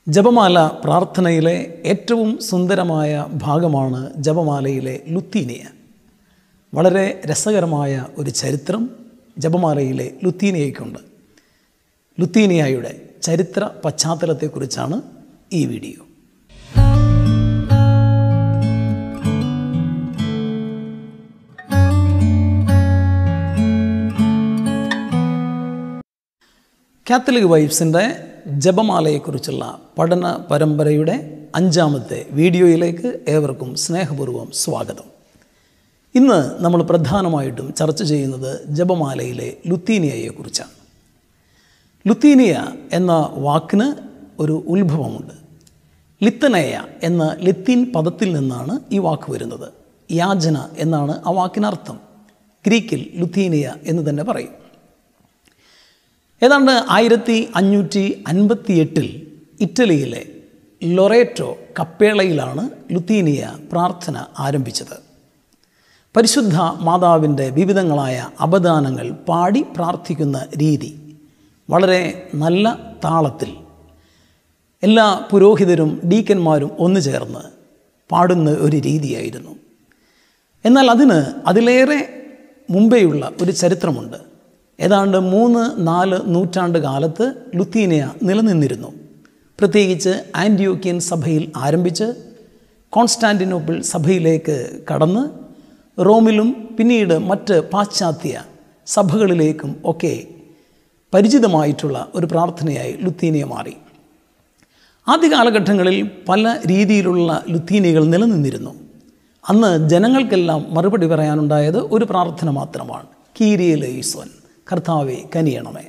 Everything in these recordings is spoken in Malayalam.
ജപമാല പ്രാർത്ഥനയിലെ ഏറ്റവും സുന്ദരമായ ഭാഗമാണ് ജപമാലയിലെ ലുത്തീനിയ വളരെ രസകരമായ ഒരു ചരിത്രം ജപമാലയിലെ ലുത്തീനിയയ്ക്കുണ്ട് ലുത്തീനിയയുടെ ചരിത്ര പശ്ചാത്തലത്തെക്കുറിച്ചാണ് ഈ വീഡിയോ കാത്തലിക് വൈബ്സിൻ്റെ ജപമാലയെക്കുറിച്ചുള്ള പഠന പരമ്പരയുടെ അഞ്ചാമത്തെ വീഡിയോയിലേക്ക് ഏവർക്കും സ്നേഹപൂർവ്വം സ്വാഗതം ഇന്ന് നമ്മൾ പ്രധാനമായിട്ടും ചർച്ച ചെയ്യുന്നത് ജപമാലയിലെ ലുത്തീനിയയെക്കുറിച്ചാണ് ലുത്തീനിയ എന്ന വാക്കിന് ഒരു ഉത്ഭവമുണ്ട് ലിത്തനയ എന്ന ലത്തീൻ പദത്തിൽ നിന്നാണ് ഈ വാക്ക് വരുന്നത് യാചന എന്നാണ് ആ വാക്കിനർത്ഥം ഗ്രീക്കിൽ ലുത്തീനിയ എന്ന് തന്നെ പറയും ഏതാണ്ട് ആയിരത്തി അഞ്ഞൂറ്റി അൻപത്തിയെട്ടിൽ ഇറ്റലിയിലെ ലൊറേറ്റോ കപ്പേളയിലാണ് ലുത്തീനിയ പ്രാർത്ഥന ആരംഭിച്ചത് പരിശുദ്ധ മാതാവിൻ്റെ വിവിധങ്ങളായ അപദാനങ്ങൾ പാടി പ്രാർത്ഥിക്കുന്ന രീതി വളരെ നല്ല താളത്തിൽ എല്ലാ പുരോഹിതരും ഡീക്കന്മാരും ഒന്നു ചേർന്ന് പാടുന്ന ഒരു രീതിയായിരുന്നു എന്നാൽ അതിന് അതിലേറെ മുമ്പേയുള്ള ഒരു ചരിത്രമുണ്ട് ഏതാണ്ട് മൂന്ന് നാല് നൂറ്റാണ്ട് കാലത്ത് ലുത്തീനിയ നിലനിന്നിരുന്നു പ്രത്യേകിച്ച് ആൻറ്റിയോക്യൻ സഭയിൽ ആരംഭിച്ച് കോൺസ്റ്റാൻറ്റിനോപ്പിൾ സഭയിലേക്ക് കടന്ന് റോമിലും പിന്നീട് മറ്റ് പാശ്ചാത്യ സഭകളിലേക്കും ഒക്കെ പരിചിതമായിട്ടുള്ള ഒരു പ്രാർത്ഥനയായി ലുത്തീനിയ മാറി ആദ്യ കാലഘട്ടങ്ങളിൽ പല രീതിയിലുള്ള ലുത്തീനികൾ നിലനിന്നിരുന്നു അന്ന് ജനങ്ങൾക്കെല്ലാം മറുപടി പറയാനുണ്ടായത് ഒരു പ്രാർത്ഥന മാത്രമാണ് കീരിയലെ ഈശ്വൻ കർത്താവെ കനിയണമേ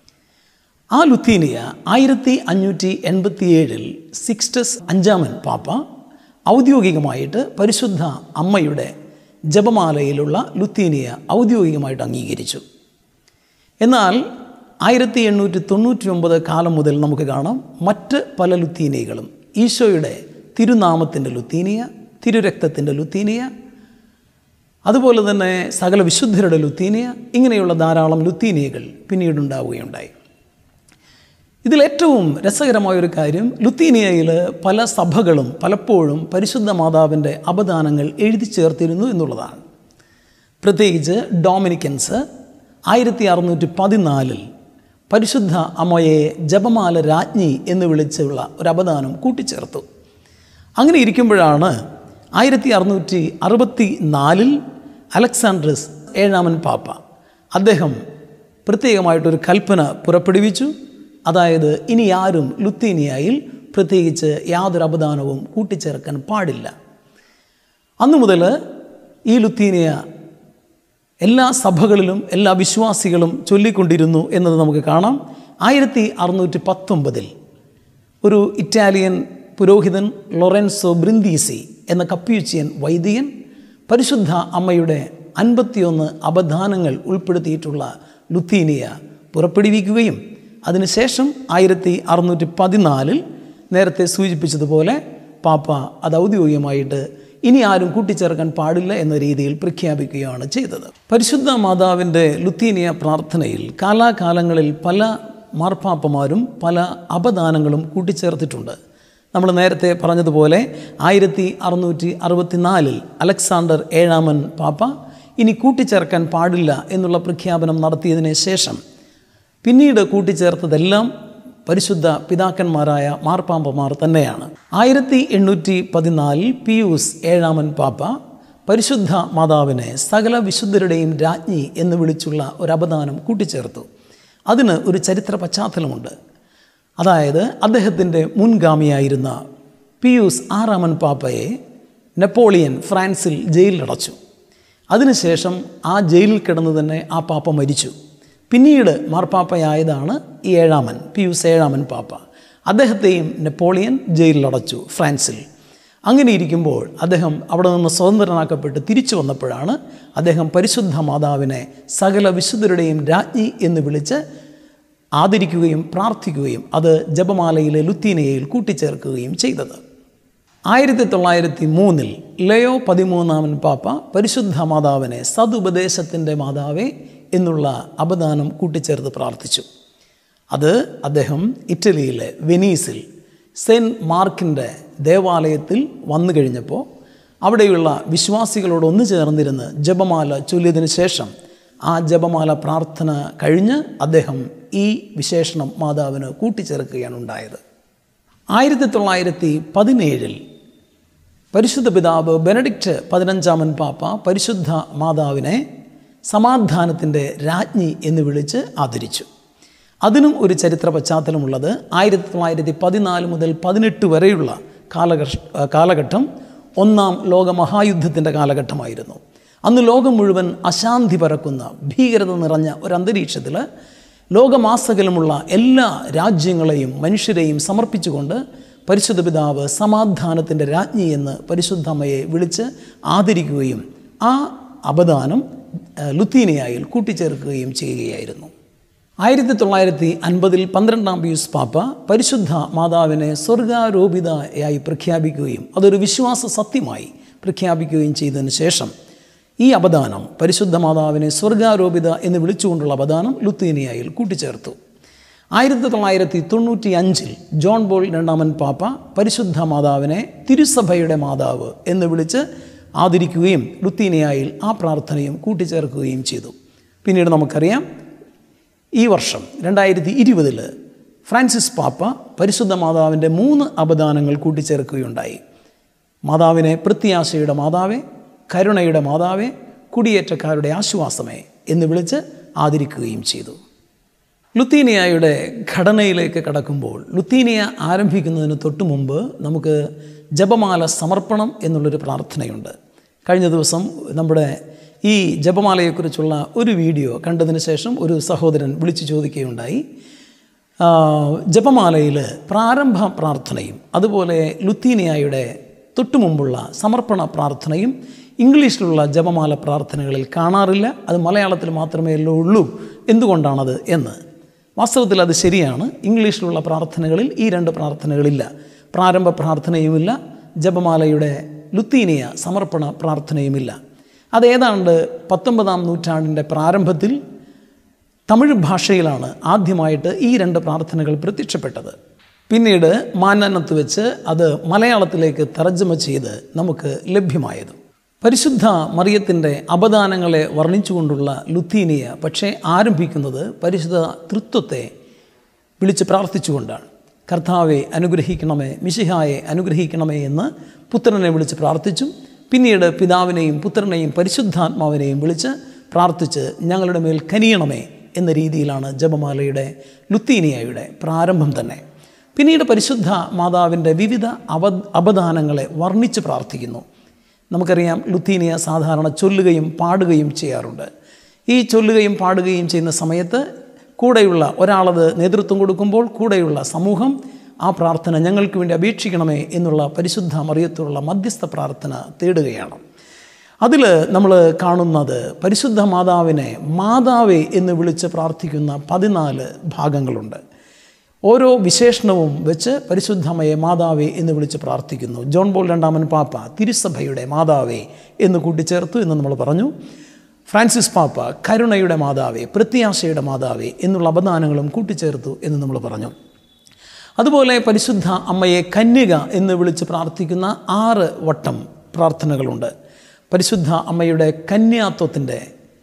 ആ ലുത്തീനിയ ആയിരത്തി അഞ്ഞൂറ്റി എൺപത്തിയേഴിൽ സിക്സ്റ്റസ് അഞ്ചാമൻ പാപ്പ ഔദ്യോഗികമായിട്ട് പരിശുദ്ധ അമ്മയുടെ ജപമാലയിലുള്ള ലുത്തീനിയ ഔദ്യോഗികമായിട്ട് അംഗീകരിച്ചു എന്നാൽ ആയിരത്തി എണ്ണൂറ്റി തൊണ്ണൂറ്റി ഒമ്പത് കാലം മുതൽ നമുക്ക് കാണാം മറ്റ് പല ലുത്തീനിയകളും ഈശോയുടെ തിരുനാമത്തിൻ്റെ ലുത്തീനിയ തിരുരക്തത്തിൻ്റെ ലുത്തീനിയ അതുപോലെ തന്നെ സകല വിശുദ്ധരുടെ ലുത്തീനിയ ഇങ്ങനെയുള്ള ധാരാളം ലുത്തീനിയകൾ പിന്നീടുണ്ടാവുകയുണ്ടായി ഇതിലേറ്റവും രസകരമായൊരു കാര്യം ലുത്തീനിയയിൽ പല സഭകളും പലപ്പോഴും പരിശുദ്ധ മാതാവിൻ്റെ അപദാനങ്ങൾ എഴുതി ചേർത്തിരുന്നു എന്നുള്ളതാണ് പ്രത്യേകിച്ച് ഡോമിനിക്കൻസ് ആയിരത്തി അറുന്നൂറ്റി പതിനാലിൽ പരിശുദ്ധ അമ്മയെ ജപമാല രാജ്ഞി എന്ന് വിളിച്ചുള്ള ഒരു അപദാനം കൂട്ടിച്ചേർത്തു അങ്ങനെ ഇരിക്കുമ്പോഴാണ് ആയിരത്തി അറുന്നൂറ്റി അറുപത്തി നാലിൽ അലക്സാണ്ട്രസ് ഏഴാമൻ പാപ്പ അദ്ദേഹം പ്രത്യേകമായിട്ടൊരു കൽപ്പന പുറപ്പെടുവിച്ചു അതായത് ഇനി ആരും ലുത്തീനിയയിൽ പ്രത്യേകിച്ച് യാതൊരു അപദാനവും കൂട്ടിച്ചേർക്കാൻ പാടില്ല അന്നു മുതൽ ഈ ലുത്തീനിയ എല്ലാ സഭകളിലും എല്ലാ വിശ്വാസികളും ചൊല്ലിക്കൊണ്ടിരുന്നു എന്നത് നമുക്ക് കാണാം ആയിരത്തി അറുന്നൂറ്റി പത്തൊമ്പതിൽ ഒരു ഇറ്റാലിയൻ പുരോഹിതൻ ലൊറൻസോ ബ്രിന്തീസി എന്ന കപ്പ്യൂച്ചിയൻ വൈദികൻ പരിശുദ്ധ അമ്മയുടെ അൻപത്തിയൊന്ന് അപദാനങ്ങൾ ഉൾപ്പെടുത്തിയിട്ടുള്ള ലുത്തീനിയ പുറപ്പെടുവിക്കുകയും അതിനുശേഷം ആയിരത്തി അറുന്നൂറ്റി പതിനാലിൽ നേരത്തെ സൂചിപ്പിച്ചതുപോലെ പാപ്പ അത് ഔദ്യോഗികമായിട്ട് ഇനി ആരും കൂട്ടിച്ചേർക്കാൻ പാടില്ല എന്ന രീതിയിൽ പ്രഖ്യാപിക്കുകയാണ് ചെയ്തത് പരിശുദ്ധ മാതാവിൻ്റെ ലുത്തീനിയ പ്രാർത്ഥനയിൽ കാലാകാലങ്ങളിൽ പല മാർപ്പാപ്പമാരും പല അപദാനങ്ങളും കൂട്ടിച്ചേർത്തിട്ടുണ്ട് നമ്മൾ നേരത്തെ പറഞ്ഞതുപോലെ ആയിരത്തി അറുന്നൂറ്റി അറുപത്തിനാലിൽ അലക്സാണ്ടർ ഏഴാമൻ പാപ്പ ഇനി കൂട്ടിച്ചേർക്കാൻ പാടില്ല എന്നുള്ള പ്രഖ്യാപനം നടത്തിയതിന് ശേഷം പിന്നീട് കൂട്ടിച്ചേർത്തതെല്ലാം പരിശുദ്ധ പിതാക്കന്മാരായ മാർപ്പാമ്പമാർ തന്നെയാണ് ആയിരത്തി എണ്ണൂറ്റി പതിനാലിൽ പിയൂസ് ഏഴാമൻ പാപ്പ പരിശുദ്ധ മാതാവിനെ സകല വിശുദ്ധരുടെയും രാജ്ഞി എന്ന് വിളിച്ചുള്ള ഒരു അപദാനം കൂട്ടിച്ചേർത്തു അതിന് ഒരു ചരിത്ര പശ്ചാത്തലമുണ്ട് അതായത് അദ്ദേഹത്തിൻ്റെ മുൻഗാമിയായിരുന്ന പിയൂസ് ആറാമൻ പാപ്പയെ നെപ്പോളിയൻ ഫ്രാൻസിൽ ജയിലിലടച്ചു അതിനുശേഷം ആ ജയിലിൽ കിടന്ന് തന്നെ ആ പാപ്പ മരിച്ചു പിന്നീട് മാർപ്പാപ്പയായതാണ് ഈ ഏഴാമൻ പിയൂസ് ഏഴാമൻ പാപ്പ അദ്ദേഹത്തെയും നെപ്പോളിയൻ ജയിലിലടച്ചു ഫ്രാൻസിൽ അങ്ങനെ ഇരിക്കുമ്പോൾ അദ്ദേഹം അവിടെ നിന്ന് സ്വതന്ത്രനാക്കപ്പെട്ട് തിരിച്ചു വന്നപ്പോഴാണ് അദ്ദേഹം പരിശുദ്ധ മാതാവിനെ സകല വിശുദ്ധരുടെയും രാജ്ഞി എന്ന് വിളിച്ച് ആദരിക്കുകയും പ്രാർത്ഥിക്കുകയും അത് ജപമാലയിലെ ലുത്തീനയിൽ കൂട്ടിച്ചേർക്കുകയും ചെയ്തത് ആയിരത്തി തൊള്ളായിരത്തി മൂന്നിൽ ലയോ പതിമൂന്നാമൻ പാപ്പ പരിശുദ്ധ മാതാവിനെ സതുപദേശത്തിൻ്റെ മാതാവേ എന്നുള്ള അപദാനം കൂട്ടിച്ചേർത്ത് പ്രാർത്ഥിച്ചു അത് അദ്ദേഹം ഇറ്റലിയിലെ വെനീസിൽ സെൻറ്റ് മാർക്കിൻ്റെ ദേവാലയത്തിൽ വന്നു കഴിഞ്ഞപ്പോൾ അവിടെയുള്ള വിശ്വാസികളോട് ഒന്നു ചേർന്നിരുന്ന് ജപമാല ചൊല്ലിയതിനു ശേഷം ആ ജപമാല പ്രാർത്ഥന കഴിഞ്ഞ് അദ്ദേഹം ഈ വിശേഷണം മാതാവിന് കൂട്ടിച്ചേർക്കുകയാണ് ഉണ്ടായത് ആയിരത്തി തൊള്ളായിരത്തി പതിനേഴിൽ പരിശുദ്ധ പിതാവ് ബെനഡിക്റ്റ് പതിനഞ്ചാമൻ പാപ്പ പരിശുദ്ധ മാതാവിനെ സമാധാനത്തിൻ്റെ രാജ്ഞി എന്ന് വിളിച്ച് ആദരിച്ചു അതിനും ഒരു ചരിത്ര പശ്ചാത്തലമുള്ളത് ആയിരത്തി തൊള്ളായിരത്തി പതിനാല് മുതൽ പതിനെട്ട് വരെയുള്ള കാലഘട്ട കാലഘട്ടം ഒന്നാം ലോക മഹായുദ്ധത്തിൻ്റെ കാലഘട്ടമായിരുന്നു അന്ന് ലോകം മുഴുവൻ അശാന്തി പരക്കുന്ന ഭീകരത നിറഞ്ഞ ഒരു അന്തരീക്ഷത്തിൽ ലോകമാസകലമുള്ള എല്ലാ രാജ്യങ്ങളെയും മനുഷ്യരെയും സമർപ്പിച്ചുകൊണ്ട് പരിശുദ്ധ പിതാവ് സമാധാനത്തിൻ്റെ രാജ്ഞി എന്ന് പരിശുദ്ധമ്മയെ വിളിച്ച് ആദരിക്കുകയും ആ അപദാനം ലുത്തീനിയായിൽ കൂട്ടിച്ചേർക്കുകയും ചെയ്യുകയായിരുന്നു ആയിരത്തി തൊള്ളായിരത്തി അൻപതിൽ പന്ത്രണ്ടാം പിയൂസ് പാപ്പ പരിശുദ്ധ മാതാവിനെ സ്വർഗാരോപിതയായി പ്രഖ്യാപിക്കുകയും അതൊരു വിശ്വാസ സത്യമായി പ്രഖ്യാപിക്കുകയും ചെയ്തതിന് ശേഷം ഈ അപദാനം പരിശുദ്ധ മാതാവിനെ സ്വർഗാരോപിത എന്ന് വിളിച്ചുകൊണ്ടുള്ള അപദാനം ലുത്തീനിയയിൽ കൂട്ടിച്ചേർത്തു ആയിരത്തി തൊള്ളായിരത്തി തൊണ്ണൂറ്റി അഞ്ചിൽ ജോൺ ബോൾ രണ്ടാമൻ പാപ്പ പരിശുദ്ധ മാതാവിനെ തിരുസഭയുടെ മാതാവ് എന്ന് വിളിച്ച് ആദരിക്കുകയും ലുത്തീനിയയിൽ ആ പ്രാർത്ഥനയും കൂട്ടിച്ചേർക്കുകയും ചെയ്തു പിന്നീട് നമുക്കറിയാം ഈ വർഷം രണ്ടായിരത്തി ഇരുപതിൽ ഫ്രാൻസിസ് പാപ്പ പരിശുദ്ധ മാതാവിൻ്റെ മൂന്ന് അപദാനങ്ങൾ കൂട്ടിച്ചേർക്കുകയുണ്ടായി മാതാവിനെ പ്രത്യാശയുടെ മാതാവേ കരുണയുടെ മാതാവേ കുടിയേറ്റക്കാരുടെ ആശ്വാസമേ എന്ന് വിളിച്ച് ആദരിക്കുകയും ചെയ്തു ലുത്തീനിയയുടെ ഘടനയിലേക്ക് കടക്കുമ്പോൾ ലുത്തീനിയ ആരംഭിക്കുന്നതിന് തൊട്ടു മുമ്പ് നമുക്ക് ജപമാല സമർപ്പണം എന്നുള്ളൊരു പ്രാർത്ഥനയുണ്ട് കഴിഞ്ഞ ദിവസം നമ്മുടെ ഈ ജപമാലയെക്കുറിച്ചുള്ള ഒരു വീഡിയോ കണ്ടതിന് ശേഷം ഒരു സഹോദരൻ വിളിച്ചു ചോദിക്കുകയുണ്ടായി ജപമാലയിൽ പ്രാരംഭ പ്രാർത്ഥനയും അതുപോലെ ലുത്തീനിയയുടെ തൊട്ടു മുമ്പുള്ള സമർപ്പണ പ്രാർത്ഥനയും ഇംഗ്ലീഷിലുള്ള ജപമാല പ്രാർത്ഥനകളിൽ കാണാറില്ല അത് മലയാളത്തിൽ മാത്രമേ ഉള്ളൂ എന്തുകൊണ്ടാണത് എന്ന് വാസ്തവത്തിൽ അത് ശരിയാണ് ഇംഗ്ലീഷിലുള്ള പ്രാർത്ഥനകളിൽ ഈ രണ്ട് പ്രാർത്ഥനകളില്ല പ്രാരംഭ പ്രാർത്ഥനയുമില്ല ജപമാലയുടെ ലുത്തീനിയ സമർപ്പണ പ്രാർത്ഥനയുമില്ല അത് ഏതാണ്ട് പത്തൊമ്പതാം നൂറ്റാണ്ടിൻ്റെ പ്രാരംഭത്തിൽ തമിഴ് ഭാഷയിലാണ് ആദ്യമായിട്ട് ഈ രണ്ട് പ്രാർത്ഥനകൾ പ്രത്യക്ഷപ്പെട്ടത് പിന്നീട് മാനനത്ത് വെച്ച് അത് മലയാളത്തിലേക്ക് തർജ്ജമ ചെയ്ത് നമുക്ക് ലഭ്യമായത് പരിശുദ്ധ മറിയത്തിൻ്റെ അപദാനങ്ങളെ വർണ്ണിച്ചുകൊണ്ടുള്ള ലുത്തീനിയ പക്ഷേ ആരംഭിക്കുന്നത് പരിശുദ്ധ തൃത്വത്തെ വിളിച്ച് പ്രാർത്ഥിച്ചുകൊണ്ടാണ് കർത്താവെ അനുഗ്രഹിക്കണമേ മിശിഹായെ അനുഗ്രഹിക്കണമേ എന്ന് പുത്രനെ വിളിച്ച് പ്രാർത്ഥിച്ചു പിന്നീട് പിതാവിനെയും പുത്രനെയും പരിശുദ്ധാത്മാവിനെയും വിളിച്ച് പ്രാർത്ഥിച്ച് ഞങ്ങളുടെ മേൽ കനിയണമേ എന്ന രീതിയിലാണ് ജപമാലയുടെ ലുത്തീനിയയുടെ പ്രാരംഭം തന്നെ പിന്നീട് പരിശുദ്ധ മാതാവിൻ്റെ വിവിധ അവ അപദാനങ്ങളെ വർണ്ണിച്ച് പ്രാർത്ഥിക്കുന്നു നമുക്കറിയാം ലുത്തീനിയ സാധാരണ ചൊല്ലുകയും പാടുകയും ചെയ്യാറുണ്ട് ഈ ചൊല്ലുകയും പാടുകയും ചെയ്യുന്ന സമയത്ത് കൂടെയുള്ള ഒരാളത് നേതൃത്വം കൊടുക്കുമ്പോൾ കൂടെയുള്ള സമൂഹം ആ പ്രാർത്ഥന ഞങ്ങൾക്ക് വേണ്ടി അപേക്ഷിക്കണമേ എന്നുള്ള പരിശുദ്ധ മറിയത്തോടുള്ള മധ്യസ്ഥ പ്രാർത്ഥന തേടുകയാണ് അതിൽ നമ്മൾ കാണുന്നത് പരിശുദ്ധ മാതാവിനെ മാതാവേ എന്ന് വിളിച്ച് പ്രാർത്ഥിക്കുന്ന പതിനാല് ഭാഗങ്ങളുണ്ട് ഓരോ വിശേഷണവും വെച്ച് പരിശുദ്ധമയെ മാതാവേ എന്ന് വിളിച്ച് പ്രാർത്ഥിക്കുന്നു ജോൺ ബോൾ രണ്ടാമൻ പാപ്പ തിരുസഭയുടെ മാതാവേ എന്ന് കൂട്ടിച്ചേർത്തു എന്ന് നമ്മൾ പറഞ്ഞു ഫ്രാൻസിസ് പാപ്പ കരുണയുടെ മാതാവേ പ്രത്യാശയുടെ മാതാവേ എന്നുള്ള അപദാനങ്ങളും കൂട്ടിച്ചേർത്തു എന്ന് നമ്മൾ പറഞ്ഞു അതുപോലെ പരിശുദ്ധ അമ്മയെ കന്യക എന്ന് വിളിച്ച് പ്രാർത്ഥിക്കുന്ന ആറ് വട്ടം പ്രാർത്ഥനകളുണ്ട് പരിശുദ്ധ അമ്മയുടെ കന്യാത്വത്തിൻ്റെ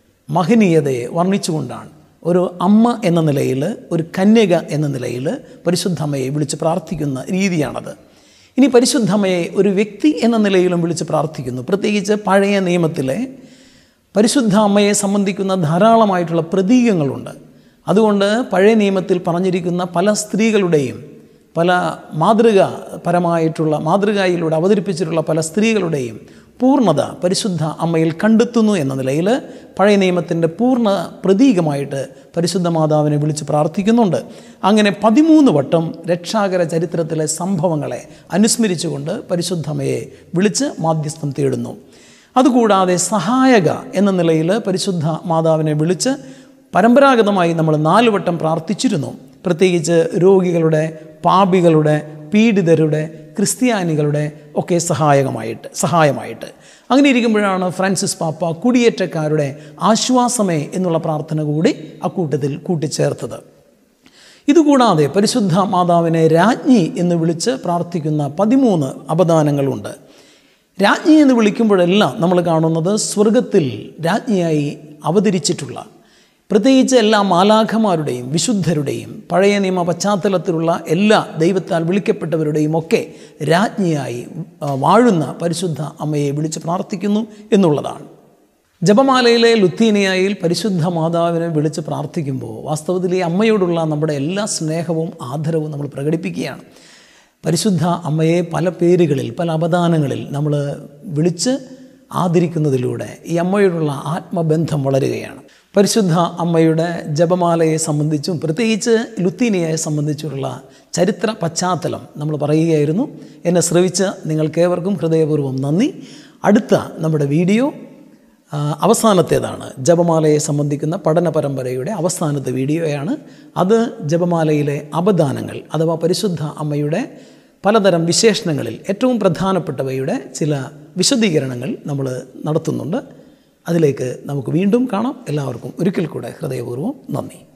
മഹനീയതയെ വർണ്ണിച്ചുകൊണ്ടാണ് ഒരു അമ്മ എന്ന നിലയിൽ ഒരു കന്യക എന്ന നിലയിൽ പരിശുദ്ധമ്മയെ വിളിച്ച് പ്രാർത്ഥിക്കുന്ന രീതിയാണത് ഇനി പരിശുദ്ധമ്മയെ ഒരു വ്യക്തി എന്ന നിലയിലും വിളിച്ച് പ്രാർത്ഥിക്കുന്നു പ്രത്യേകിച്ച് പഴയ നിയമത്തിലെ പരിശുദ്ധ അമ്മയെ സംബന്ധിക്കുന്ന ധാരാളമായിട്ടുള്ള പ്രതീകങ്ങളുണ്ട് അതുകൊണ്ട് പഴയ നിയമത്തിൽ പറഞ്ഞിരിക്കുന്ന പല സ്ത്രീകളുടെയും പല മാതൃക പരമായിട്ടുള്ള മാതൃകയിലൂടെ അവതരിപ്പിച്ചിട്ടുള്ള പല സ്ത്രീകളുടെയും പൂർണ്ണത പരിശുദ്ധ അമ്മയിൽ കണ്ടെത്തുന്നു എന്ന നിലയിൽ പഴയ നിയമത്തിൻ്റെ പൂർണ്ണ പ്രതീകമായിട്ട് പരിശുദ്ധ മാതാവിനെ വിളിച്ച് പ്രാർത്ഥിക്കുന്നുണ്ട് അങ്ങനെ പതിമൂന്ന് വട്ടം രക്ഷാകര ചരിത്രത്തിലെ സംഭവങ്ങളെ അനുസ്മരിച്ചുകൊണ്ട് പരിശുദ്ധമ്മയെ വിളിച്ച് മാധ്യസ്ഥം തേടുന്നു അതുകൂടാതെ സഹായക എന്ന നിലയിൽ പരിശുദ്ധ മാതാവിനെ വിളിച്ച് പരമ്പരാഗതമായി നമ്മൾ നാല് വട്ടം പ്രാർത്ഥിച്ചിരുന്നു പ്രത്യേകിച്ച് രോഗികളുടെ പാപികളുടെ പീഡിതരുടെ ക്രിസ്ത്യാനികളുടെ ഒക്കെ സഹായകമായിട്ട് സഹായമായിട്ട് അങ്ങനെ ഇരിക്കുമ്പോഴാണ് ഫ്രാൻസിസ് പാപ്പ കുടിയേറ്റക്കാരുടെ ആശ്വാസമേ എന്നുള്ള പ്രാർത്ഥന കൂടി അക്കൂട്ടത്തിൽ കൂട്ടിച്ചേർത്തത് ഇതുകൂടാതെ പരിശുദ്ധ മാതാവിനെ രാജ്ഞി എന്ന് വിളിച്ച് പ്രാർത്ഥിക്കുന്ന പതിമൂന്ന് അപദാനങ്ങളുണ്ട് രാജ്ഞി എന്ന് വിളിക്കുമ്പോഴെല്ലാം നമ്മൾ കാണുന്നത് സ്വർഗത്തിൽ രാജ്ഞിയായി അവതരിച്ചിട്ടുള്ള പ്രത്യേകിച്ച് എല്ലാ മാലാഖമാരുടെയും വിശുദ്ധരുടെയും പഴയ നിയമ പശ്ചാത്തലത്തിലുള്ള എല്ലാ ദൈവത്താൽ വിളിക്കപ്പെട്ടവരുടെയും ഒക്കെ രാജ്ഞിയായി ആ, വാഴുന്ന പരിശുദ്ധ അമ്മയെ വിളിച്ച് പ്രാർത്ഥിക്കുന്നു എന്നുള്ളതാണ് ജപമാലയിലെ ലുത്തീനിയായിൽ പരിശുദ്ധ മാതാവിനെ വിളിച്ച് പ്രാർത്ഥിക്കുമ്പോൾ വാസ്തവത്തിൽ ഈ അമ്മയോടുള്ള നമ്മുടെ എല്ലാ സ്നേഹവും ആദരവും നമ്മൾ പ്രകടിപ്പിക്കുകയാണ് പരിശുദ്ധ അമ്മയെ പല പേരുകളിൽ പല അപദാനങ്ങളിൽ നമ്മൾ വിളിച്ച് ആദരിക്കുന്നതിലൂടെ ഈ അമ്മയോടുള്ള ആത്മബന്ധം വളരുകയാണ് പരിശുദ്ധ അമ്മയുടെ ജപമാലയെ സംബന്ധിച്ചും പ്രത്യേകിച്ച് ലുത്തീനിയയെ സംബന്ധിച്ചുള്ള ചരിത്ര പശ്ചാത്തലം നമ്മൾ പറയുകയായിരുന്നു എന്നെ ശ്രവിച്ച് നിങ്ങൾക്കേവർക്കും ഹൃദയപൂർവ്വം നന്ദി അടുത്ത നമ്മുടെ വീഡിയോ ആ, അവസാനത്തേതാണ് ജപമാലയെ സംബന്ധിക്കുന്ന പഠന പരമ്പരയുടെ അവസാനത്തെ വീഡിയോയാണ് അത് ജപമാലയിലെ അപദാനങ്ങൾ അഥവാ പരിശുദ്ധ അമ്മയുടെ പലതരം വിശേഷണങ്ങളിൽ ഏറ്റവും പ്രധാനപ്പെട്ടവയുടെ ചില വിശദീകരണങ്ങൾ നമ്മൾ നടത്തുന്നുണ്ട് അതിലേക്ക് നമുക്ക് വീണ്ടും കാണാം എല്ലാവർക്കും ഒരിക്കൽ കൂടെ ഹൃദയപൂർവ്വം നന്ദി